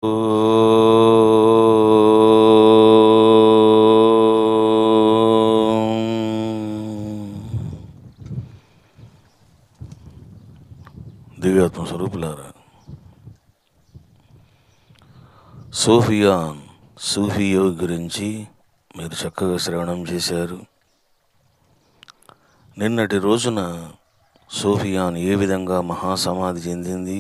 దివ్యాత్మ స్వరూపులారా సూఫియాన్ సూఫీ యోగి గురించి మీరు చక్కగా శ్రవణం చేశారు నిన్నటి రోజున సూఫియాన్ ఏ విధంగా మహాసమాధి చెందింది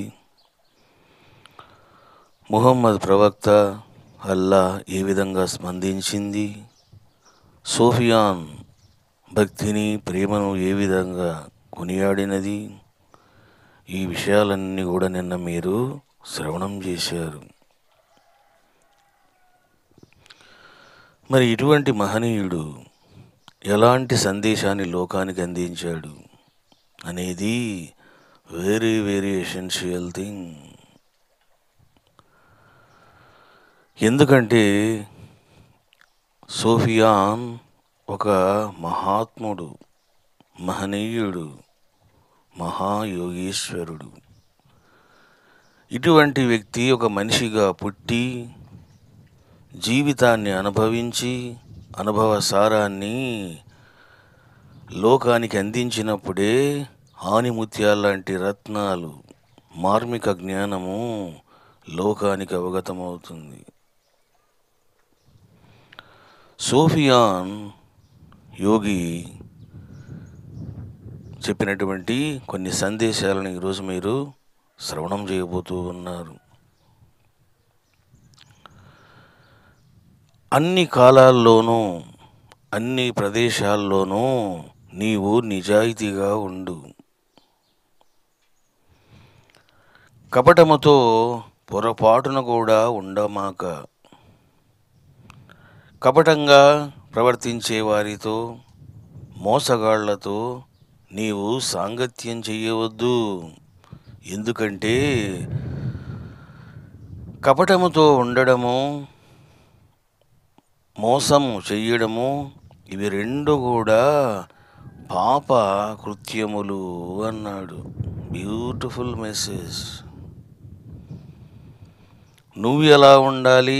ముహమ్మద్ ప్రవక్త అల్లా ఏ విధంగా స్పందించింది సోఫియాన్ భక్తిని ప్రేమను ఏ విధంగా కొనియాడినది ఈ విషయాలన్నీ కూడా నిన్న మీరు శ్రవణం చేశారు మరి ఇటువంటి మహనీయుడు ఎలాంటి సందేశాన్ని లోకానికి అందించాడు అనేది వెరీ వెరీ ఎసెన్షియల్ థింగ్ ఎందుకంటే సోఫియాన్ ఒక మహాత్ముడు మహనీయుడు మహాయోగీశ్వరుడు ఇటువంటి వ్యక్తి ఒక మనిషిగా పుట్టి జీవితాన్ని అనుభవించి అనుభవ సారాన్ని లోకానికి అందించినప్పుడే ఆనిముత్యాల లాంటి రత్నాలు మార్మిక జ్ఞానము లోకానికి అవగతమవుతుంది సోఫియాన్ యోగి చెప్పినటువంటి కొన్ని సందేశాలను ఈరోజు మీరు శ్రవణం చేయబోతూ ఉన్నారు అన్ని కాలాల్లోనూ అన్ని ప్రదేశాల్లోనూ నీవు నిజాయితీగా ఉండు కపటముతో పొరపాటున కూడా ఉండమాక కపటంగా ప్రవర్తించే వారితో మోసగాళ్లతో నీవు సాంగత్యం చేయవద్దు ఎందుకంటే కపటముతో ఉండడము మోసము చెయ్యడము ఇవి రెండు కూడా పాప కృత్యములు అన్నాడు బ్యూటిఫుల్ మెసేజ్ నువ్వు ఎలా ఉండాలి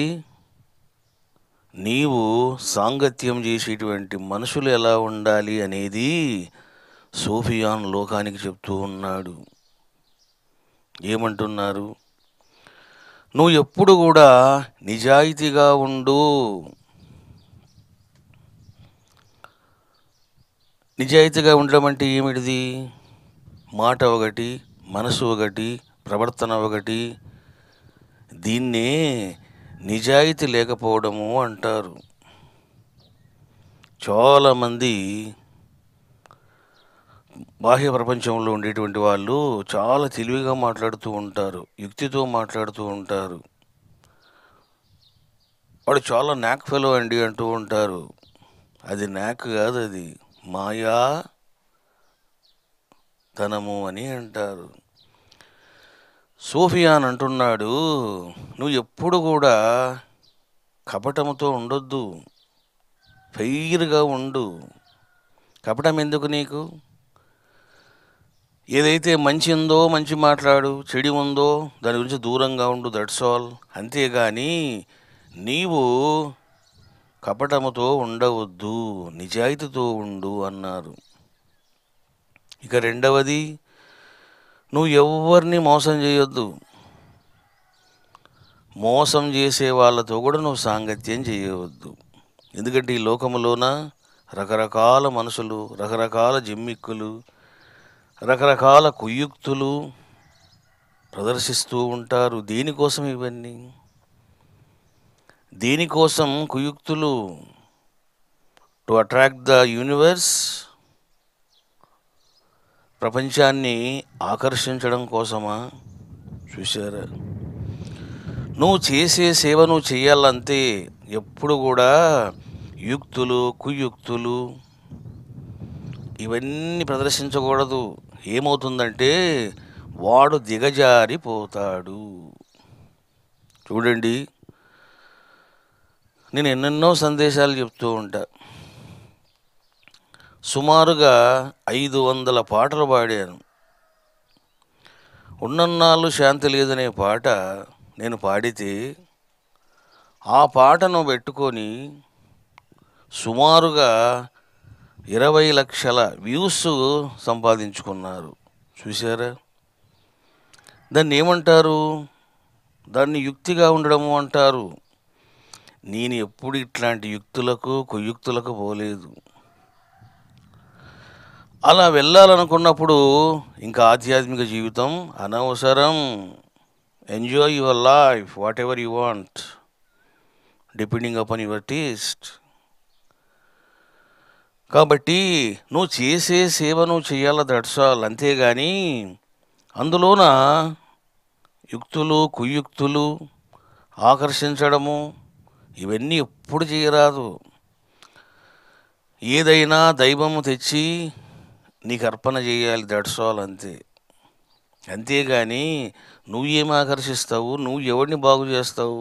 నీవు సాంగత్యం చేసేటువంటి మనుషులు ఎలా ఉండాలి అనేది సోఫియాన్ లోకానికి చెప్తూ ఉన్నాడు ఏమంటున్నారు నువ్వు ఎప్పుడు కూడా నిజాయితీగా ఉండు నిజాయితీగా ఉండడం అంటే ఏమిటిది మాట ఒకటి మనసు ఒకటి ప్రవర్తన ఒకటి దీన్నే నిజాయితీ లేకపోవడము అంటారు చాలామంది బాహ్య ప్రపంచంలో ఉండేటువంటి వాళ్ళు చాలా తెలివిగా మాట్లాడుతూ ఉంటారు యుక్తితో మాట్లాడుతూ ఉంటారు వాడు చాలా నాక్ ఫెలో అండి అంటూ ఉంటారు అది నాక్ కాదు అది మాయా తనము అని అంటారు సోఫియాన్ అంటున్నాడు నువ్వు ఎప్పుడు కూడా కపటముతో ఉండొద్దు ఫెయిర్గా ఉండు కపటం ఎందుకు నీకు ఏదైతే మంచి ఉందో మంచి మాట్లాడు చెడు ఉందో దాని గురించి దూరంగా ఉండు దట్స్ ఆల్ అంతేగాని నీవు కపటముతో ఉండవద్దు నిజాయితీతో ఉండు అన్నారు ఇక రెండవది నువ్వు ఎవరిని మోసం చేయొద్దు మోసం చేసే వాళ్ళతో కూడా నువ్వు సాంగత్యం చేయవద్దు ఎందుకంటే ఈ లోకములోన రకరకాల మనుషులు రకరకాల జిమ్మిక్కులు రకరకాల కుయుక్తులు ప్రదర్శిస్తూ ఉంటారు దేనికోసం ఇవన్నీ దేనికోసం కుయుక్తులు టు అట్రాక్ట్ ద యూనివర్స్ ప్రపంచాన్ని ఆకర్షించడం కోసమా చూసారా నువ్వు చేసే సేవ నువ్వు చేయాలంతే ఎప్పుడు కూడా యుక్తులు కుయుక్తులు ఇవన్నీ ప్రదర్శించకూడదు ఏమవుతుందంటే వాడు దిగజారిపోతాడు చూడండి నేను ఎన్నెన్నో సందేశాలు చెప్తూ ఉంటా సుమారుగా ఐదు వందల పాటలు పాడాను ఉన్నన్నాళ్ళు శాంతి లేదనే పాట నేను పాడితే ఆ పాటను పెట్టుకొని సుమారుగా ఇరవై లక్షల వ్యూస్ సంపాదించుకున్నారు చూసారా దాన్ని ఏమంటారు దాన్ని యుక్తిగా ఉండడము అంటారు నేను ఎప్పుడు ఇట్లాంటి యుక్తులకు కుయుక్తులకు పోలేదు అలా వెళ్ళాలనుకున్నప్పుడు ఇంకా ఆధ్యాత్మిక జీవితం అనవసరం enjoy your life whatever you want depending upon your taste కాబట్టి నువ్వు చేసే సేవ నువ్వు చేయాల దట్స్ ఆల్ అంతేగాని అందులోన యుక్తులు కుయుక్తులు ఆకర్షించడము ఇవన్నీ ఎప్పుడు చేయరాదు ఏదైనా దైవము తెచ్చి నీకు అర్పణ చేయాలి దట్స్ ఆల్ అంతే అంతేగాని నువ్వేం ఆకర్షిస్తావు నువ్వు ఎవరిని బాగు చేస్తావు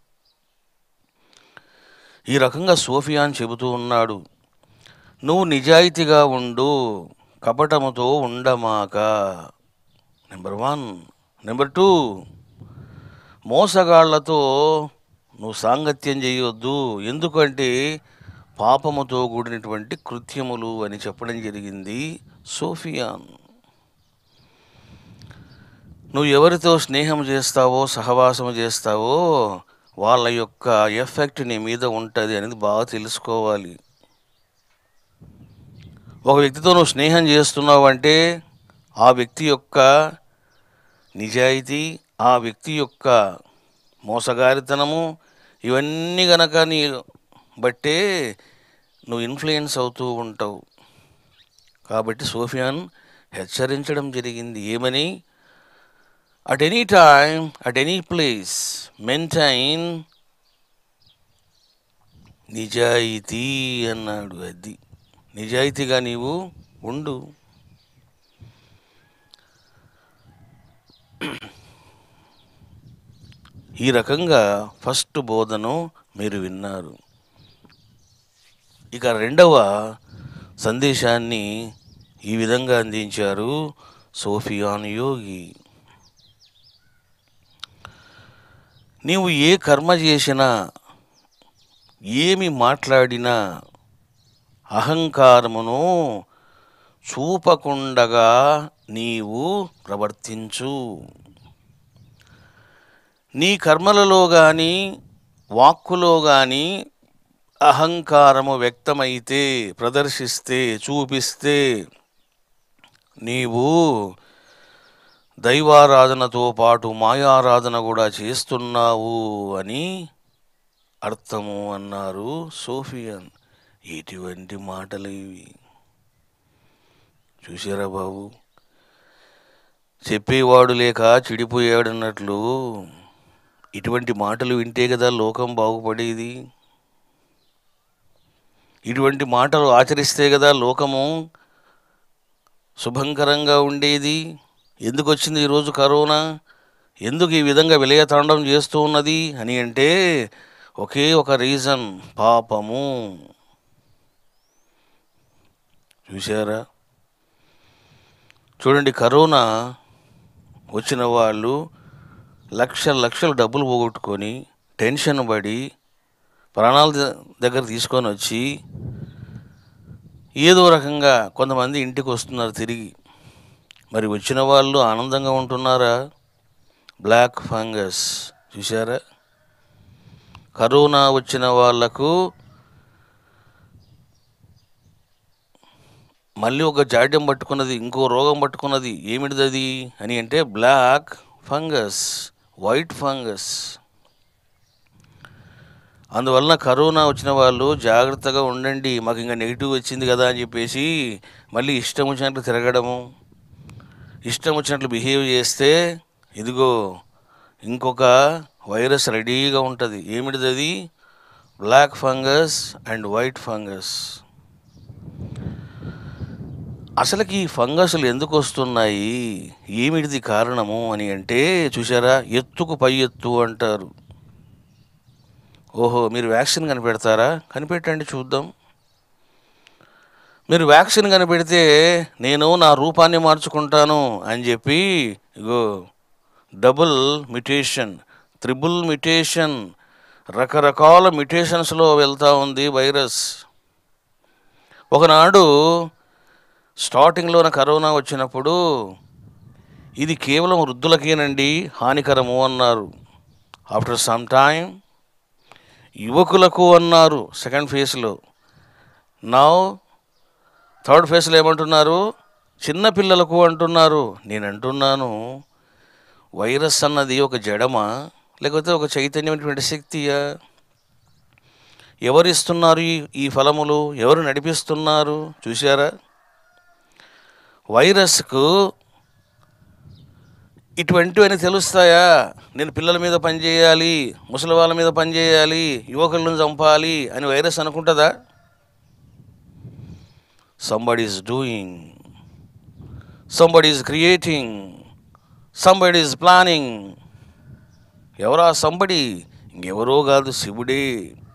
ఈ రకంగా సోఫియాన్ చెబుతూ ఉన్నాడు నువ్వు నిజాయితీగా ఉండు కపటముతో ఉండమాక నెంబర్ వన్ నెంబర్ టూ మోసగాళ్లతో నువ్వు సాంగత్యం చేయొద్దు ఎందుకంటే పాపముతో కూడినటువంటి కృత్యములు అని చెప్పడం జరిగింది సోఫియాన్ నువ్వు ఎవరితో స్నేహం చేస్తావో సహవాసం చేస్తావో వాళ్ళ యొక్క ఎఫెక్ట్ నీ మీద ఉంటుంది అనేది బాగా తెలుసుకోవాలి ఒక వ్యక్తితో నువ్వు స్నేహం చేస్తున్నావు అంటే ఆ వ్యక్తి యొక్క నిజాయితీ ఆ వ్యక్తి యొక్క మోసగారితనము ఇవన్నీ గనక నీ బట్టే నువ్వు ఇన్ఫ్లుయెన్స్ అవుతూ ఉంటావు కాబట్టి సోఫియాన్ హెచ్చరించడం జరిగింది ఏమని at any time at any place maintain నిజాయితీ అన్నాడు అది నిజాయితీగా నీవు ఉండు ఈ రకంగా ఫస్ట్ బోధను మీరు విన్నారు ఇక రెండవ సందేశాన్ని ఈ విధంగా అందించారు సోఫియాన్ యోగి నీవు ఏ కర్మ చేసినా ఏమి మాట్లాడినా అహంకారమును చూపకుండగా నీవు ప్రవర్తించు నీ కర్మలలో కానీ వాక్కులో కానీ అహంకారము వ్యక్తమైతే ప్రదర్శిస్తే చూపిస్తే నీవు దైవారాధనతో పాటు మాయారాధన కూడా చేస్తున్నావు అని అర్థము అన్నారు సోఫియన్ ఎటువంటి మాటలు ఇవి చూసారా బాబు చెప్పేవాడు లేక చెడిపోయాడన్నట్లు ఇటువంటి మాటలు వింటే కదా లోకం బాగుపడేది ఇటువంటి మాటలు ఆచరిస్తే కదా లోకము శుభంకరంగా ఉండేది ఎందుకు వచ్చింది ఈరోజు కరోనా ఎందుకు ఈ విధంగా విలయతాండం చేస్తూ ఉన్నది అని అంటే ఒకే ఒక రీజన్ పాపము చూశారా చూడండి కరోనా వచ్చిన వాళ్ళు లక్షల లక్షలు డబ్బులు పోగొట్టుకొని టెన్షన్ పడి ప్రాణాల ద- దగ్గర తీసుకొని వచ్చి ఏదో రకంగా కొంతమంది ఇంటికి వస్తున్నారు తిరిగి మరి వచ్చిన వాళ్ళు ఆనందంగా ఉంటున్నారా బ్లాక్ ఫంగస్ చూసారా కరోనా వచ్చిన వాళ్లకు మళ్ళీ ఒక జాడ్యం పట్టుకున్నది ఇంకో రోగం పట్టుకున్నది ఏమిటిది అది అని అంటే బ్లాక్ ఫంగస్ వైట్ ఫంగస్ అందువలన కరోనా వచ్చిన వాళ్ళు జాగ్రత్తగా ఉండండి మాకు ఇంకా నెగిటివ్ వచ్చింది కదా అని చెప్పేసి మళ్ళీ ఇష్టం వచ్చినట్లు తిరగడము ఇష్టం వచ్చినట్లు బిహేవ్ చేస్తే ఇదిగో ఇంకొక వైరస్ రెడీగా ఉంటుంది ఏమిటిది అది black fungus and white fungus అసలుకి ఈ ఫంగస్లు ఎందుకు వస్తున్నాయి ఏమిటిది కారణము అని అంటే చూసారా ఎత్తుకు పై ఎత్తు అంటారు ఓహో మీరు వ్యాక్సిన్ కనిపెడతారా కనిపెట్టండి చూద్దాం మీరు వ్యాక్సిన్ కనిపెడితే నేను నా రూపాన్ని మార్చుకుంటాను అని చెప్పి ఇగో డబుల్ మ్యుటేషన్ త్రిబుల్ మిటేషన్ రకరకాల మిటేషన్స్లో వెళ్తూ ఉంది వైరస్ ఒకనాడు స్టార్టింగ్లోన కరోనా వచ్చినప్పుడు ఇది కేవలం వృద్ధులకేనండి హానికరము అన్నారు ఆఫ్టర్ సమ్ టైం యువకులకు అన్నారు సెకండ్ ఫేజ్లో నా థర్డ్ ఫేజ్లో ఏమంటున్నారు చిన్న పిల్లలకు అంటున్నారు నేను అంటున్నాను వైరస్ అన్నది ఒక జడమా లేకపోతే ఒక చైతన్యమైనటువంటి శక్తియా ఎవరు ఇస్తున్నారు ఈ ఈ ఫలములు ఎవరు నడిపిస్తున్నారు చూశారా వైరస్కు ఇటువంటివన్నీ తెలుస్తాయా నేను పిల్లల మీద పనిచేయాలి ముసలి వాళ్ళ మీద పనిచేయాలి యువకులను చంపాలి అని వైరస్ అనుకుంటుందా somebody is doing somebody is creating somebody is planning ఎవరా సంబడి ఇంకెవరో కాదు శివుడే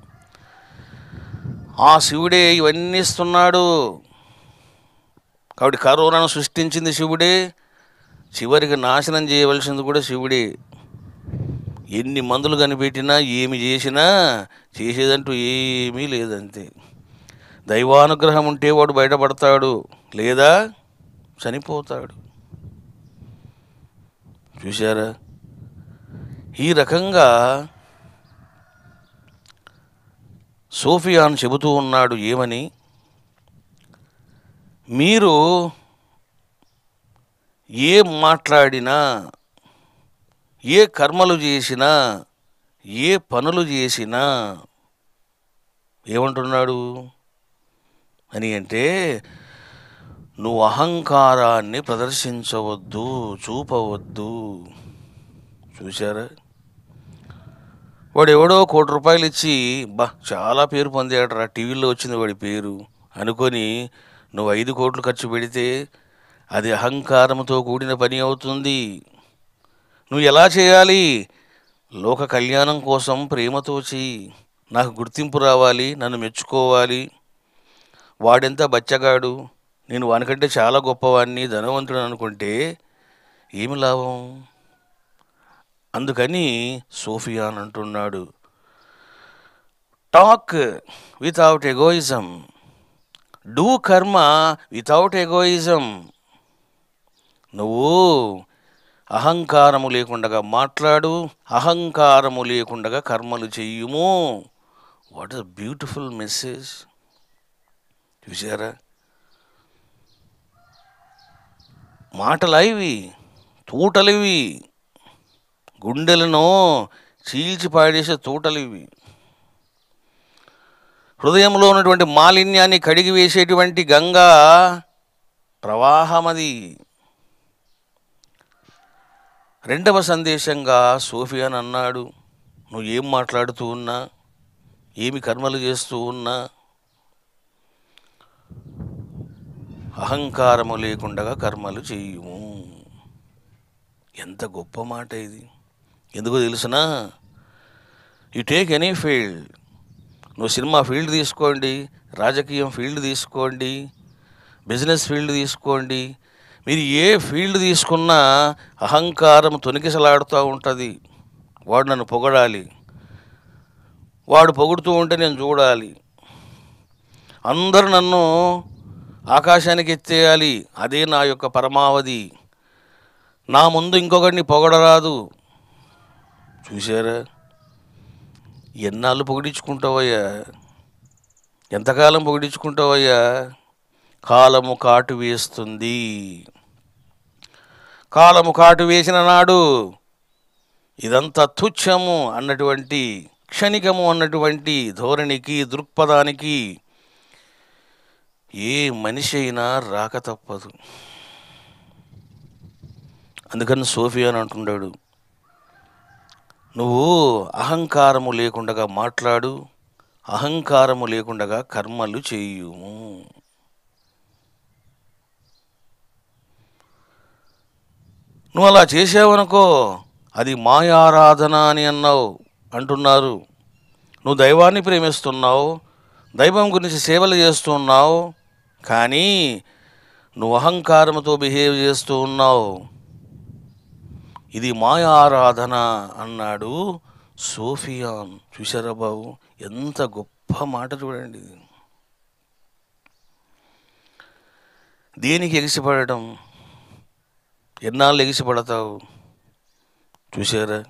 ఆ శివుడే ఇవన్నీ ఇస్తున్నాడు కాబట్టి కరోనాను సృష్టించింది శివుడే చివరికి నాశనం చేయవలసింది కూడా శివుడే ఎన్ని మందులు కనిపెట్టినా ఏమి చేసినా చేసేదంటూ ఏమీ లేదంతే దైవానుగ్రహం ఉంటే వాడు బయటపడతాడు లేదా చనిపోతాడు చూశారా ఈ రకంగా సోఫియాన్ చెబుతూ ఉన్నాడు ఏమని మీరు ఏ మాట్లాడినా ఏ కర్మలు చేసినా ఏ పనులు చేసినా ఏమంటున్నాడు అని అంటే నువ్వు అహంకారాన్ని ప్రదర్శించవద్దు చూపవద్దు చూశారా వాడు ఎవడో కోటి రూపాయలు ఇచ్చి బా చాలా పేరు పొందాడరా టీవీలో వచ్చింది వాడి పేరు అనుకొని నువ్వు ఐదు కోట్లు ఖర్చు పెడితే అది అహంకారంతో కూడిన పని అవుతుంది నువ్వు ఎలా చేయాలి లోక కళ్యాణం కోసం ప్రేమతో చెయ్యి నాకు గుర్తింపు రావాలి నన్ను మెచ్చుకోవాలి వాడెంత బచ్చగాడు నేను వానికంటే చాలా గొప్పవాడిని ధనవంతుడు అనుకుంటే ఏమి లాభం అందుకని సోఫియాన్ అంటున్నాడు talk without egoism do karma without egoism నువ్వు అహంకారము లేకుండా మాట్లాడు అహంకారము లేకుండా కర్మలు చెయ్యుము వాట్ ఇస్ బ్యూటిఫుల్ మెసేజ్ చూసారా మాటలు ఇవి తూటలివి గుండెలను చీల్చి పాడేసే తూటలు ఇవి హృదయంలో ఉన్నటువంటి మాలిన్యాన్ని కడిగి వేసేటువంటి గంగా ప్రవాహమది రెండవ సందేశంగా సోఫియాన్ అన్నాడు నువ్వు ఏం మాట్లాడుతూ ఉన్నా ఏమి కర్మలు చేస్తూ ఉన్నా అహంకారము లేకుండా కర్మలు చెయ్యము ఎంత గొప్ప మాట ఇది ఎందుకో తెలుసునా యు టేక్ ఎనీ ఫీల్డ్ నువ్వు సినిమా ఫీల్డ్ తీసుకోండి రాజకీయం ఫీల్డ్ తీసుకోండి బిజినెస్ ఫీల్డ్ తీసుకోండి మీరు ఏ ఫీల్డ్ తీసుకున్నా అహంకారం తొనికిసలాడుతూ ఉంటుంది వాడు నన్ను పొగడాలి వాడు పొగుడుతూ ఉంటే నేను చూడాలి అందరూ నన్ను ఆకాశానికి ఎత్తేయాలి అదే నా యొక్క పరమావధి నా ముందు ఇంకొకడిని పొగడరాదు చూసారా ఎన్నాళ్ళు పొగిడించుకుంటావయ్యా ఎంతకాలం పొగిడించుకుంటావయ్యా కాలము కాటు వేస్తుంది కాలము కాటు వేసిన నాడు ఇదంతా తుచ్చము అన్నటువంటి క్షణికము అన్నటువంటి ధోరణికి దృక్పథానికి ఏ మనిషి అయినా రాక తప్పదు అందుకని సోఫియాన్ అంటున్నాడు నువ్వు అహంకారము లేకుండా మాట్లాడు అహంకారము లేకుండా కర్మలు చేయుము నువ్వు అలా చేసావనుకో అది మాయారాధన అని అన్నావు అంటున్నారు నువ్వు దైవాన్ని ప్రేమిస్తున్నావు దైవం గురించి సేవలు చేస్తున్నావు కానీ నువ్వు అహంకారంతో బిహేవ్ చేస్తూ ఉన్నావు ఇది మాయా ఆరాధన అన్నాడు సోఫియాన్ చూసారా బాబు ఎంత గొప్ప మాట చూడండి ఇది. దేనికి ఎగిసిపడటం ఎన్నాళ్ళు ఎగిసిపడతావు చూసారా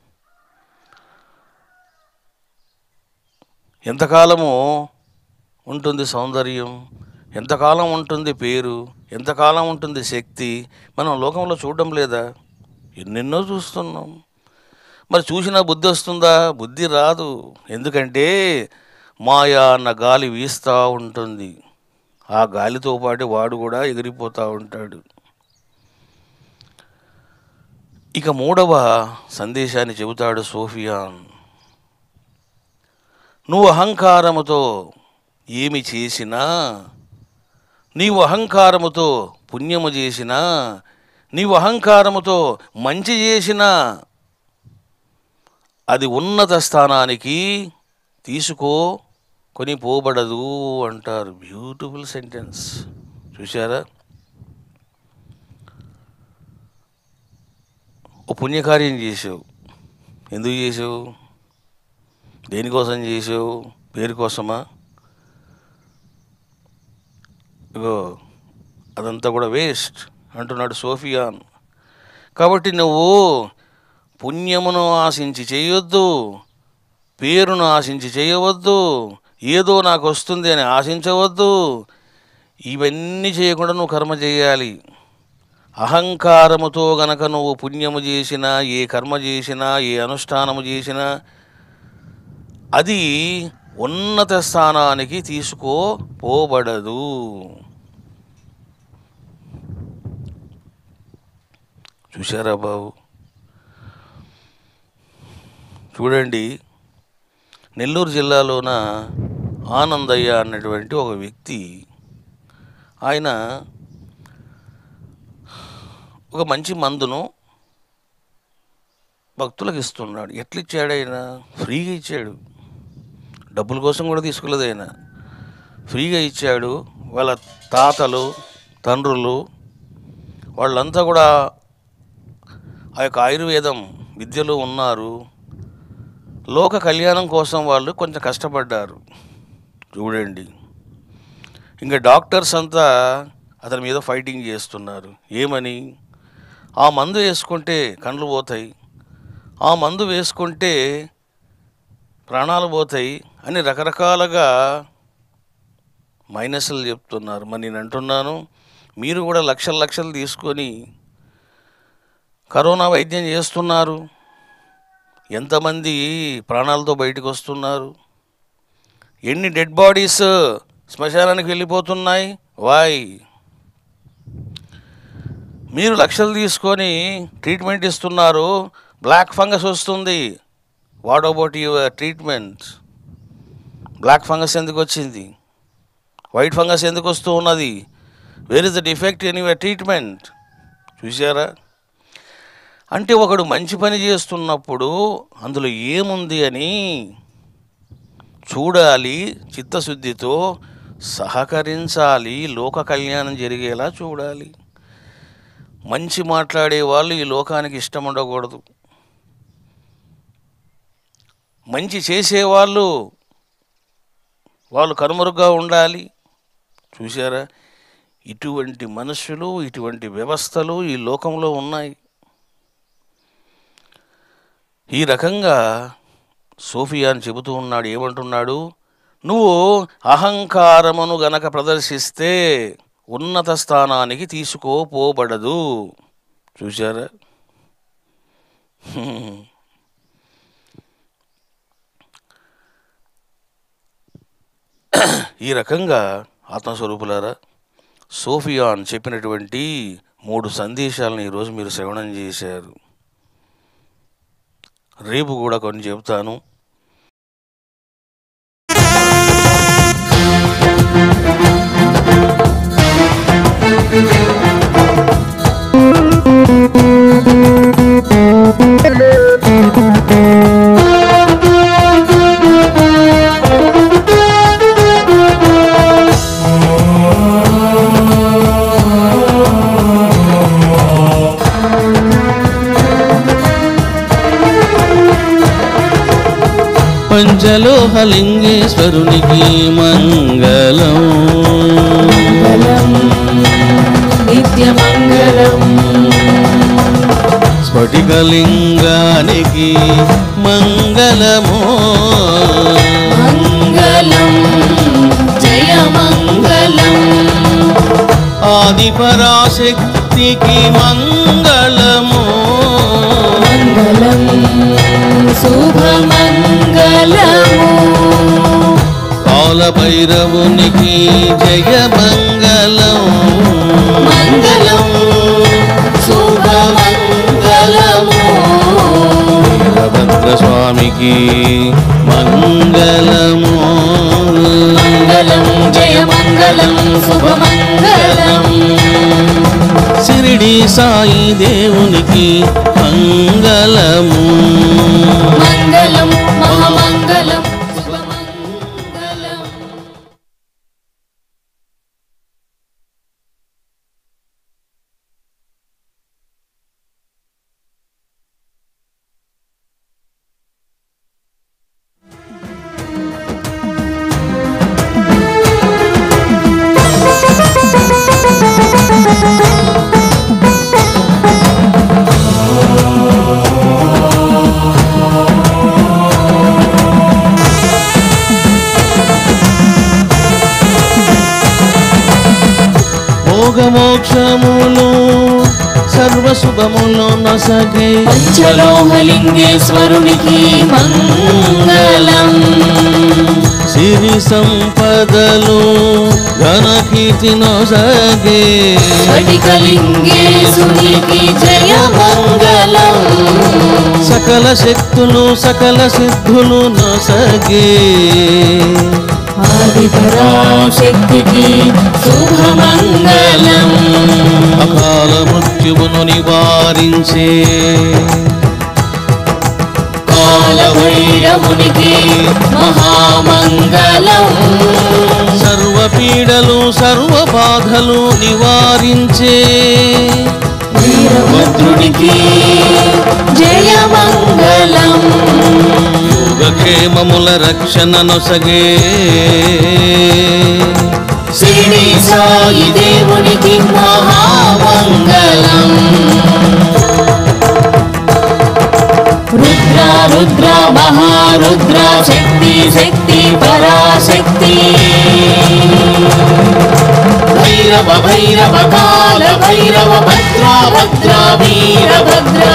ఎంతకాలము ఉంటుంది సౌందర్యం ఎంతకాలం ఉంటుంది పేరు ఎంతకాలం ఉంటుంది శక్తి మనం లోకంలో చూడడం లేదా ఎన్నెన్నో చూస్తున్నాం మరి చూసినా బుద్ధి వస్తుందా బుద్ధి రాదు ఎందుకంటే మాయా అన్న గాలి వీస్తూ ఉంటుంది ఆ గాలితో పాటు వాడు కూడా ఎగిరిపోతూ ఉంటాడు ఇక మూడవ సందేశాన్ని చెబుతాడు సోఫియాన్ నువ్వు అహంకారముతో ఏమి చేసినా నీవు అహంకారముతో పుణ్యము చేసినా నీవు అహంకారముతో మంచి చేసినా అది ఉన్నత స్థానానికి తీసుకో కొని పోబడదు అంటారు బ్యూటిఫుల్ సెంటెన్స్ చూసారా ఓ పుణ్యకార్యం చేసావు ఎందుకు చేసావు దేనికోసం చేసావు పేరు కోసమా ఇగో అదంతా కూడా వేస్ట్ అంటున్నాడు సోఫియాన్ కాబట్టి నువ్వు పుణ్యమును ఆశించి చేయొద్దు పేరును ఆశించి చేయవద్దు ఏదో నాకు వస్తుంది అని ఆశించవద్దు ఇవన్నీ చేయకుండా నువ్వు కర్మ చేయాలి అహంకారముతో గనక నువ్వు పుణ్యము చేసినా ఏ కర్మ చేసినా ఏ అనుష్ఠానము చేసినా అది ఉన్నత స్థానానికి తీసుకోపోబడదు చూశారా బాబు చూడండి నెల్లూరు జిల్లాలోన ఆనందయ్య అన్నటువంటి ఒక వ్యక్తి ఆయన ఒక మంచి మందును భక్తులకు ఇస్తున్నాడు ఎట్లా ఇచ్చాడు ఆయన ఫ్రీగా ఇచ్చాడు డబ్బుల కోసం కూడా తీసుకోలేదు ఆయన ఫ్రీగా ఇచ్చాడు వాళ్ళ తాతలు తండ్రులు వాళ్ళంతా కూడా ఆ యొక్క ఆయుర్వేదం విద్యలో ఉన్నారు లోక కళ్యాణం కోసం వాళ్ళు కొంచెం కష్టపడ్డారు చూడండి ఇంకా డాక్టర్స్ అంతా అతని మీద ఫైటింగ్ చేస్తున్నారు ఏమని ఆ మందు వేసుకుంటే కండ్లు పోతాయి ఆ మందు వేసుకుంటే ప్రాణాలు పోతాయి అని రకరకాలుగా మైనస్లు చెప్తున్నారు మరి నేను అంటున్నాను మీరు కూడా లక్షల లక్షలు తీసుకొని కరోనా వైద్యం చేస్తున్నారు ఎంతమంది ప్రాణాలతో బయటకు వస్తున్నారు ఎన్ని డెడ్ బాడీస్ శ్మశానానికి వెళ్ళిపోతున్నాయి వాయ్ మీరు లక్షలు తీసుకొని ట్రీట్మెంట్ ఇస్తున్నారు బ్లాక్ ఫంగస్ వస్తుంది what about your treatment black fungus ఎందుకు వచ్చింది వైట్ ఫంగస్ ఎందుకు వస్తూ ఉన్నది where is the defect in your treatment చూసారా అంటే ఒకడు మంచి పని చేస్తున్నప్పుడు అందులో ఏముంది అని చూడాలి చిత్తశుద్ధితో సహకరించాలి లోక కళ్యాణం జరిగేలా చూడాలి మంచి మాట్లాడే వాళ్ళు ఈ లోకానికి ఇష్టం ఉండకూడదు మంచి చేసేవాళ్ళు వాళ్ళు కనుమరుగ్గా ఉండాలి చూసారా ఇటువంటి మనుషులు ఇటువంటి వ్యవస్థలు ఈ లోకంలో ఉన్నాయి ఈ రకంగా సోఫియాన్ చెబుతూ ఉన్నాడు ఏమంటున్నాడు నువ్వు అహంకారమును గనక ప్రదర్శిస్తే ఉన్నత స్థానానికి తీసుకోపోబడదు చూశారా హ్మ్. ఈ రకంగా ఆత్మస్వరూపులారా సోఫియాన్ చెప్పినటువంటి మూడు సందేశాలను ఈరోజు మీరు శ్రవణం చేశారు రేపు కూడా కొన్ని చెబుతాను పంచలోహలింగేశ్వరునికి మంగళం మంగళం నిత్యమంగళం స్ఫటికలింగానికి మంగళము మంగళం జయ మంగళం ఆది పరాశక్తికి మంగళము మంగళం శుభమంగళము కాలభైరవునికి జయ మంగళం మంగళం శుభమంగళము వీరభద్ర స్వామికి మంగళము మంగళం జయ మంగళం శుభమంగళం సిరిడి సాయి దేవునికి మంగళము మంగళం మహామంగళం శుభమంగళం భోగమోక్షములు సర్వశుభములు నసగే పంచలోహలింగేశ్వరునికి మంగళం సిరి సంపదలు ఘనకీర్తి నొసగే స్ఫటికలింగేశునికి జయ మంగళం సకల శక్తులు సకల సిద్ధులు నొసగే ఆది పరాశక్తికి శుభమంగళం అకాల మృత్యువును నివారించే కాలభైరవునికి మహామంగళం సర్వ పీడలు సర్వ బాధలు నివారించే వీరభద్రునికి జయ మంగళం యోగక్షేమముల రక్షణ నొసగే శ్రీ సాయి దేవునికి మహామంగళం రుద్ర రుద్ర మహారుద్ర శక్తి శక్తి పరాశక్తి భైరవ భైరవ కాల భైరవ భద్ర భద్ర వీరభద్ర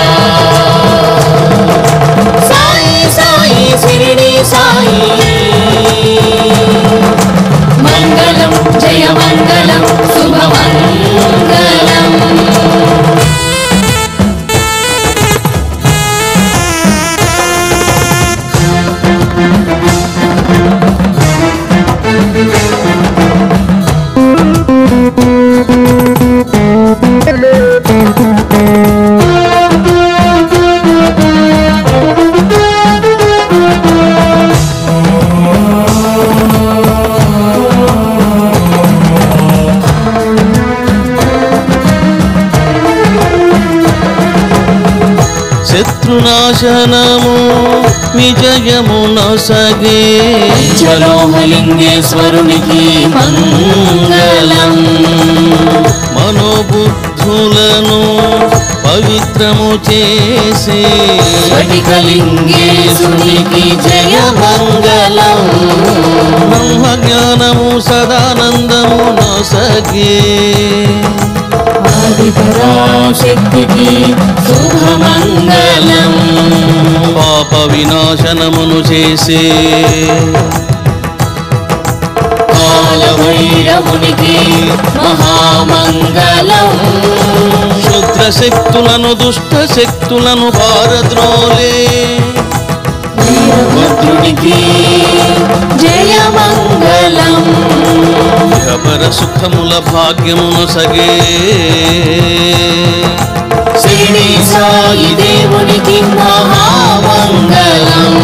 సాయి సాయి శిరిడి సాయి మంగళం జయ మంగళం శుభమంగళం శత్రునాశనము విజయము నొసగే చలోహలింగేశ్వరునికి మంగళం మనోబుద్ధులను పవిత్రము చేసే స్ఫటికలింగేశునికి జయ మంగళం బ్రహ్మ జ్ఞానము సదానందము నొసగే ఆది పరాశక్తికి శుభమంగళం పాప వినాశనమును చేసే కాలభైరవునికి మహామంగళం శుద్ర శక్తులను దుష్ట శక్తులను భారద్రోలే వీరభద్రునికి జయ మంగళం ఇహపర సుఖముల భాగ్యమును సగే శ్రీ సాయి దేవునికి మహామంగళం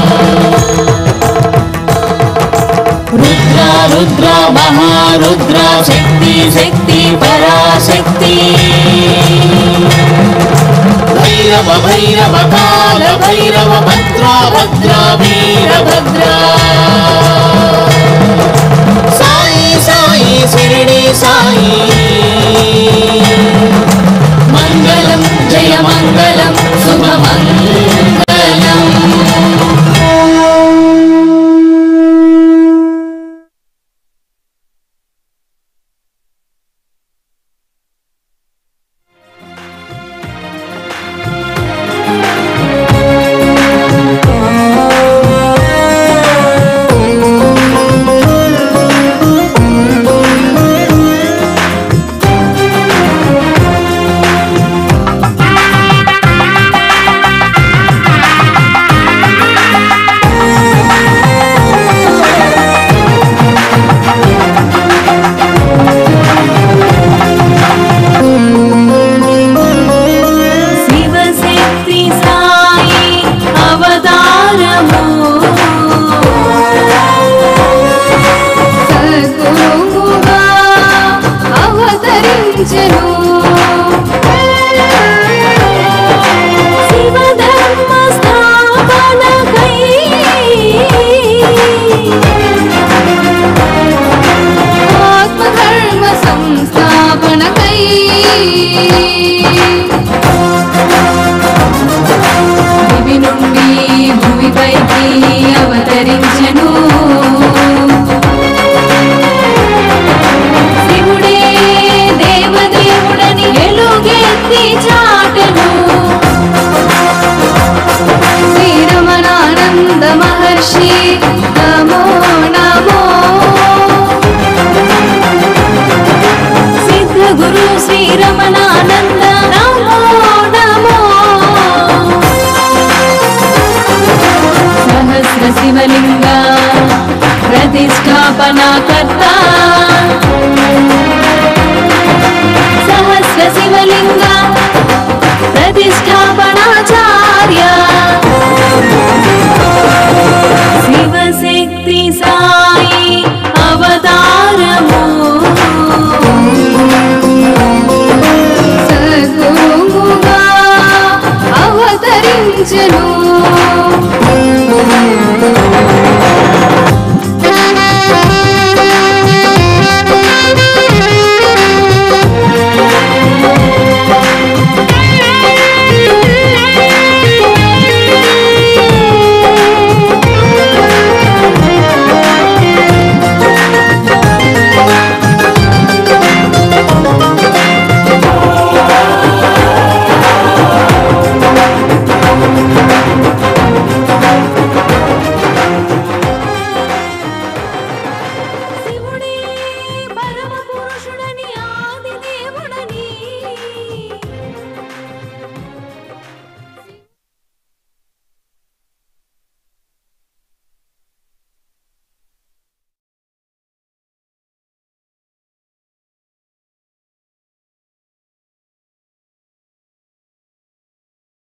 రుద్ర రుద్ర మహారుద్ర శక్తి శక్తి పరాశక్తి భైరవ భైరవ కాల భైరవ భద్ర రుద్రా భద్రా వీరభద్రా సాయి సాయి శిరిడి సాయి మంగళం జయ మంగళం శుభ మంగళం శివశక్తి సాయి అవతారము సద్గురువుగా అవతరించెను శివధర్మ స్థాపనకై ఆత్మధర్మ సంస్థాపనకై దివి నుండి భూమిపైకి అవతరించెను శివుడే దేవదేవుడని ఎలుగెత్తి చాటను శ్రీరమణానంద మహర్షి నమో నమో సిద్ధ గురు శ్రీరమణానంద నమో నమో సహస్ర శివలింగ ప్రతిష్టాపనాకర్త సహస్ర శివలింగ